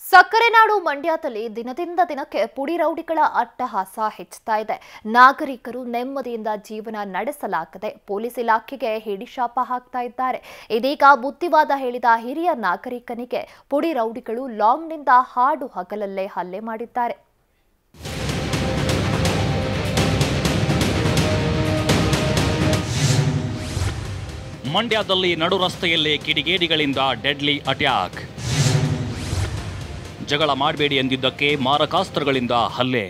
ಸಕ್ಕರೆ ನಾಡು ಮಂಡ್ಯದಲ್ಲಿ ದಿನದಿಂದ ದಿನಕ್ಕೆ ಪುಡಿ ರೌಡಿಗಳ ಅಟ್ಟಹಾಸ ಹೆಚ್ಚುತ್ತಾ ಇದೆ ನಾಗರಿಕರು ನೆಮ್ಮದಿಯಿಂದ ಜೀವನ ನಡೆಸಲಾಗದೆ ಪೊಲೀಸ್ ಇಲಾಖೆಗೆ ಹಿಡಿಶಾಪ ಹಾಕ್ತಾ ಇದ್ದಾರೆ ಇದೀಗ ಬುದ್ಧಿವಾದ ಹೇಳಿದ ಹಿರಿಯ ನಾಗರಿಕನಿಗೆ ಪುಡಿ ರೌಡಿಗಳು ಲಾಂಗ್ನಿಂದ ಹಾಡು ಹಗಲಲ್ಲೇ ಹಲ್ಲೆ ಮಾಡಿದ್ದಾರೆ ಮಂಡ್ಯದಲ್ಲಿ ನಡು ರಸ್ತೆಯಲ್ಲೇ ಕಿಡಿಗೇಡಿಗಳಿಂದ ಡೆಡ್ಲಿ ಅಟ್ಯಾಕ್ ಜಗಳ ಮಾಡಬೇಡಿ ಎಂದಿದ್ದಕ್ಕೆ ಮಾರಕಾಸ್ತ್ರಗಳಿಂದ ಹಲ್ಲೆ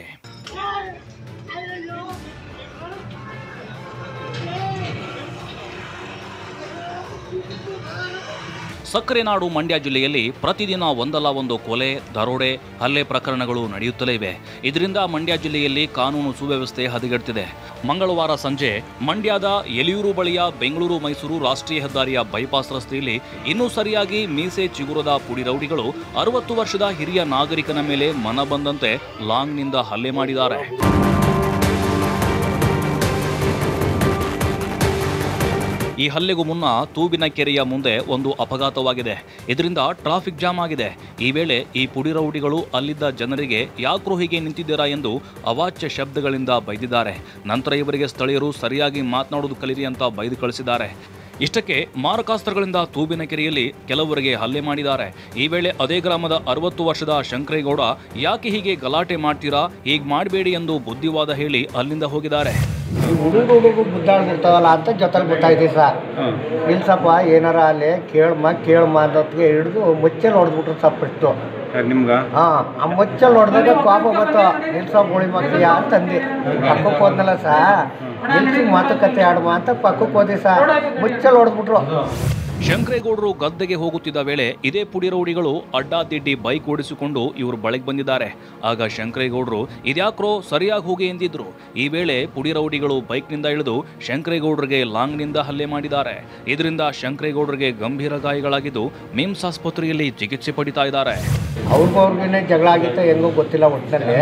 ಸಕ್ಕರೆ ನಾಡು ಮಂಡ್ಯ ಜಿಲ್ಲೆಯಲ್ಲಿ ಪ್ರತಿದಿನ ಒಂದಲ್ಲ ಒಂದು ಕೊಲೆ ದರೋಡೆ ಹಲ್ಲೆ ಪ್ರಕರಣಗಳು ನಡೆಯುತ್ತಲೇ ಇವೆ ಇದರಿಂದ ಮಂಡ್ಯ ಜಿಲ್ಲೆಯಲ್ಲಿ ಕಾನೂನು ಸುವ್ಯವಸ್ಥೆ ಹದಗೆಡ್ತಿದೆ ಮಂಗಳವಾರ ಸಂಜೆ ಮಂಡ್ಯದ ಎಲಿಯೂರು ಬಳಿಯ ಬೆಂಗಳೂರು ಮೈಸೂರು ರಾಷ್ಟ್ರೀಯ ಹೆದ್ದಾರಿಯ ಬೈಪಾಸ್ ರಸ್ತೆಯಲ್ಲಿ ಇನ್ನೂ ಸರಿಯಾಗಿ ಮೀಸೆ ಚಿಗುರದ ಪುಡಿ ರೌಡಿಗಳು ಅರವತ್ತು ವರ್ಷದ ಹಿರಿಯ ನಾಗರಿಕನ ಮೇಲೆ ಮನ ಬಂದಂತೆ ಲಾಂಗ್ನಿಂದ ಹಲ್ಲೆ ಮಾಡಿದ್ದಾರೆ ಈ ಹಲ್ಲೆಗೂ ಮುನ್ನ ತೂಬಿನ ಕೆರೆಯ ಮುಂದೆ ಒಂದು ಅಪಘಾತವಾಗಿದೆ ಇದರಿಂದ ಟ್ರಾಫಿಕ್ ಜಾಮ್ ಆಗಿದೆ ಈ ವೇಳೆ ಈ ಪುಡಿ ರೌಡಿಗಳು ಅಲ್ಲಿದ್ದ ಜನರಿಗೆ ಯಾಕ್ರೋ ಹೀಗೆ ನಿಂತಿದ್ದೀರಾ ಎಂದು ಅವಾಚ್ಯ ಶಬ್ದಗಳಿಂದ ಬೈದಿದ್ದಾರೆ ನಂತರ ಇವರಿಗೆ ಸ್ಥಳೀಯರು ಸರಿಯಾಗಿ ಮಾತನಾಡುವುದು ಕಲಿರಿ ಅಂತ ಬೈದು ಕಳಿಸಿದ್ದಾರೆ ಇಷ್ಟಕ್ಕೆ ಮಾರಕಾಸ್ತ್ರಗಳಿಂದ ತೂಬಿನ ಕೆರೆಯಲ್ಲಿ ಕೆಲವರಿಗೆ ಹಲ್ಲೆ ಮಾಡಿದ್ದಾರೆ ಈ ವೇಳೆ ಅದೇ ಗ್ರಾಮದ ಅರವತ್ತು ವರ್ಷದ ಶಂಕರೇಗೌಡ ಯಾಕೆ ಹೀಗೆ ಗಲಾಟೆ ಮಾಡ್ತೀರಾ ಹೀಗೆ ಮಾಡಬೇಡಿ ಎಂದು ಬುದ್ಧಿವಾದ ಹೇಳಿ ಅಲ್ಲಿಂದ ಹೋಗಿದ್ದಾರೆ ಈ ಹುಡುಗ ಹುಡುಗ ಬಿರ್ತಾವಲ್ಲ ಅಂತ ಜೊತೆಲಿ ಗೊತ್ತಾಯ್ತು ಸರ್ ನಿಲ್ಸಪ್ಪ ಏನಾರ ಅಲ್ಲಿ ಕೇಳಮ್ಮ ಕೇಳಮ್ಮ ಅನ್ನೋತ್ತಿಗೆ ಹಿಡಿದು ಮುಚ್ಚಲ್ಲಿ ಹೊಡೆದ್ಬಿಟ್ರು ಸಪ್ಪಿಟ್ಟು ನಿಮ್ಗೆ ಹಾಂ ಆ ಮುಚ್ಚಲ್ಲಿ ಹೊಡೆದಾಗ ಕೋಪ ಬಂತು ನಿಲ್ಸಪ್ಪ ಹುಳಿ ಮಕ್ಕಳಿಯ ಅಂತಂದು ಪಕ್ಕಕ್ಕೆ ಹೋದ್ನಲ್ಲ ಸಾ ನಿಲ್ಸಿ ಮಾತುಕತೆ ಆಡುವ ಅಂತ ಪಕ್ಕಕ್ಕೆ ಹೋದೆ ಸಾ ಮುಚ್ಚಲ್ಲಿ ಹೊಡೆದ್ಬಿಟ್ರು ಶಂಕರೇಗೌಡರು ಗದ್ದೆಗೆ ಹೋಗುತ್ತಿದ್ದ ವೇಳೆ ಇದೇ ಪುಡಿ ರೌಡಿಗಳು ಅಡ್ಡಾದಿಡ್ಡಿ ಬೈಕ್ ಓಡಿಸಿಕೊಂಡು ಇವರು ಬಳಿಗೆ ಬಂದಿದ್ದಾರೆ ಆಗ ಶಂಕರೇಗೌಡರು ಇದ್ಯಾಕ್ರೋ ಸರಿಯಾಗಿ ಹೋಗಿ ಎಂದಿದ್ರು ಈ ವೇಳೆ ಪುಡಿ ರೌಡಿಗಳು ಬೈಕ್ನಿಂದ ಇಳಿದು ಶಂಕರೇಗೌಡರಿಗೆ ಲಾಂಗ್ನಿಂದ ಹಲ್ಲೆ ಮಾಡಿದ್ದಾರೆ ಇದರಿಂದ ಶಂಕರೇಗೌಡರಿಗೆ ಗಂಭೀರ ಗಾಯಗಳಾಗಿದ್ದು ಮಿಮ್ಸ್ ಆಸ್ಪತ್ರೆಯಲ್ಲಿ ಚಿಕಿತ್ಸೆ ಪಡಿತಾ ಇದ್ದಾರೆ ಅವ್ರಿಗೂ ಅವ್ರಿಗೇನೆ ಜಗಳ ಆಗಿತ್ತ ಹೆಂಗೋ ಗೊತ್ತಿಲ್ಲ ಒಟ್ಟಿನಲ್ಲಿ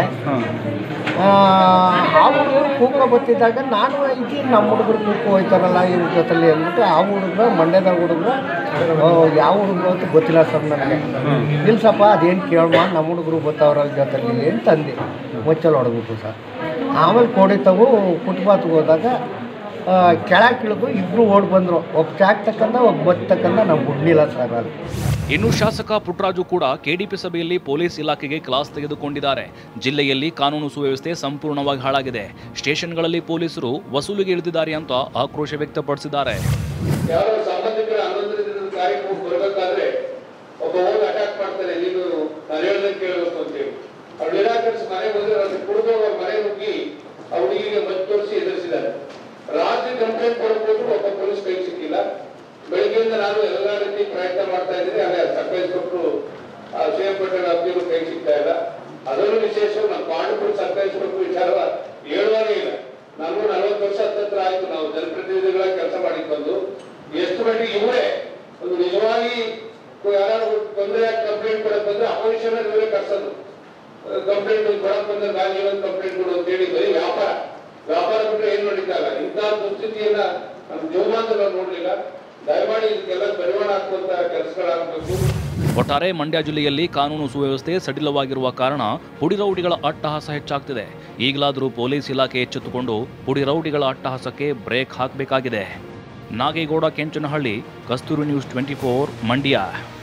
ಆ ಹುಡುಗರು ಕೂಕ ಬತ್ತಿದ್ದಾಗ ನಾನು ಐತಿ ನಮ್ಮ ಹುಡುಗರು ಕೂಕ ಹೋಯ್ತಾರಲ್ಲ ಇವ್ರ ಜೊತೆಲಿ ಅಂದ್ಬಿಟ್ಟು ಆ ಹುಡುಗರು ಮಂಡ್ಯದ ಹುಡುಗರು ಆ, ಯಾವ ಹುಡುಗರು ಅಂತ ಗೊತ್ತಿಲ್ಲ ಸರ್ ನನಗೆ ನಿಲ್ಸಪ್ಪ ಅದೇನು ಕೇಳಮ್ಮ ನಮ್ಮ ಹುಡುಗರು ಬರ್ತಾವ್ರಲ್ಲ ಜೊತೆಲಿ ಅಂತಂದು ಮುಚ್ಚಲು ಹೊಡೆದ್ಬಿಟ್ಟು ಸರ್ ಆಮೇಲೆ ಕೋಡಿ ತಗು ಫುಟ್ಪಾತ್ಗೆ ಹೋದಾಗ ಕೆಳಗೆ ಇಳಿದು ಇಬ್ಬರು ಓಡಿ ಬಂದರು ಒಬ್ಬ ಚಾಕ್ ತಕ್ಕಂದ ಒಬ್ಬ ಬತ್ ತಕ್ಕಂದ ನಾವು ಬಿಡ್ಲಿಲ್ಲ ಸರ್ ಅಲ್ಲಿ ಇನ್ನು ಶಾಸಕ ಪುಟ್ಟರಾಜು ಕೂಡ ಕೆಡಿಪಿ ಸಭೆಯಲ್ಲಿ ಪೊಲೀಸ್ ಇಲಾಖೆಗೆ ಕ್ಲಾಸ್ ತೆಗೆದುಕೊಂಡಿದ್ದಾರೆ ಜಿಲ್ಲೆಯಲ್ಲಿ ಕಾನೂನು ಸುವ್ಯವಸ್ಥೆ ಸಂಪೂರ್ಣವಾಗಿ ಹಾಳಾಗಿದೆ ಸ್ಟೇಷನ್ಗಳಲ್ಲಿ ಪೊಲೀಸರು ವಸೂಲಿಗೆ ಇಳಿದಿದ್ದಾರೆ ಅಂತ ಆಕ್ರೋಶ ವ್ಯಕ್ತಪಡಿಸಿದ್ದಾರೆ ಯಾರೋ ಸಂಬಂಧಿಕರ ಹನ್ನೊಂದರ ದಿನದ ಕಾರ್ಯಕ್ರಮಕ್ಕೆ ಬರ್ಬೇಕಾದ್ರೆ ಒಬ್ಬ ಹೋಗಿ ಅಟ್ಯಾಕ್ ಮಾಡ್ತಾನೆ ನೀನು ನಾನು ಹೇಳ್ದಂಗೆ ಕೇಳಬೇಕು ಅಂತೇಳಿ ಅವ್ರು ನಿರಾಕರಿಸಿ ಮನೆ ಬಂದ್ರೆ ಅದನ್ನ ಕುಡಿದು ಅವ್ರ ಮನೆ ನುಗ್ಗಿ ಆ ಹುಡುಗಿಗೆ ಮದ್ದು ತೋರಿಸಿ ಎದುರಿಸಿದ್ದಾರೆ ರಾತ್ರಿ ಕಂಪ್ಲೇಂಟ್ ಕೊಡಬಹುದು ಒಬ್ಬ ಪೊಲೀಸ್ ಕೈ ಸಿಕ್ಕಿಲ್ಲ ಬೆಳಿಗ್ಗೆಯಿಂದ ನಾನು ಎಲ್ಲ ರೀತಿ ಪ್ರಯತ್ನ ಮಾಡ್ತಾ ಇದ್ದೀನಿ ಅದೇ ಸರ್ಪ್ರೈಸ್ ಕೊಟ್ಟರು ಶ್ರೀರಂಪಟ್ಟಣ ವ್ಯಾಪ್ತಿಯವರು ಕೈ ಸಿಗ್ತಾ ಇಲ್ಲ ಅದರಲ್ಲೂ ವಿಶೇಷ ನಮ್ಮ ಪಾಂಡಪುರ ಸರ್ಪ್ರೈಸ್ ಕೊಟ್ಟು ವಿಚಾರ ಹೇಳುವಾಗೇ ಇಲ್ಲ ನಾನು ನಲವತ್ತು ವರ್ಷ ಹತ್ತತ್ರ ಆಯ್ತು ನಾವು ಜನಪ್ರತಿನಿಧಿಗಳ ಕೆಲಸ ಮಾಡಿದ್ ಬಂದು ಎಷ್ಟು ಮಟ್ಟಿಗೆ ಇವರೇ ಒಂದು ನಿಜವಾಗಿ ಯಾರು ತೊಂದರೆ ಕಂಪ್ಲೇಂಟ್ ಕೊಡಕ್ ಬಂದ್ರೆ ಅಪೋಸಿಷನ್ ಇವರೇ ಕರ್ಸೋದು ಕಂಪ್ಲೇಂಟ್ ಕೊಡಕ್ ಬಂದ್ರೆ ನಾನು ಇವತ್ತು ಕಂಪ್ಲೇಂಟ್ ಕೊಡು ಅಂತ ಹೇಳಿ ಬರೀ ವ್ಯಾಪಾರ ವ್ಯಾಪಾರ ಬಿಟ್ಟರೆ ಏನ್ ನಡೀತಲ್ಲ ಇಂತಹ ದುಸ್ಥಿತಿಯನ್ನ ನಮ್ಮ ಜೀವಮಾನ ನಾವು ನೋಡ್ಲಿಲ್ಲ ದಯಮಾಡಿ ಇದಕ್ಕೆಲ್ಲ ಪರಿಮಾಣ ಹಾಕುವಂತ ಕೆಲಸಗಳಾಗಬೇಕು ಒಟ್ಟಾರೆ ಮಂಡ್ಯ ಜಿಲ್ಲೆಯಲ್ಲಿ ಕಾನೂನು ಸುವ್ಯವಸ್ಥೆ ಸಡಿಲವಾಗಿರುವ ಕಾರಣ ಪುಡಿ ರೌಡಿಗಳ ಅಟ್ಟಹಾಸ ಹೆಚ್ಚಾಗ್ತಿದೆ ಈಗಲಾದರೂ ಪೊಲೀಸ್ ಇಲಾಖೆ ಎಚ್ಚೆತ್ತುಕೊಂಡು ಪುಡಿ ರೌಡಿಗಳ ಅಟ್ಟಹಾಸಕ್ಕೆ ಬ್ರೇಕ್ ಹಾಕಬೇಕಾಗಿದೆ Nagegowda Kenchanahalli Kasturi news twenty four Mandya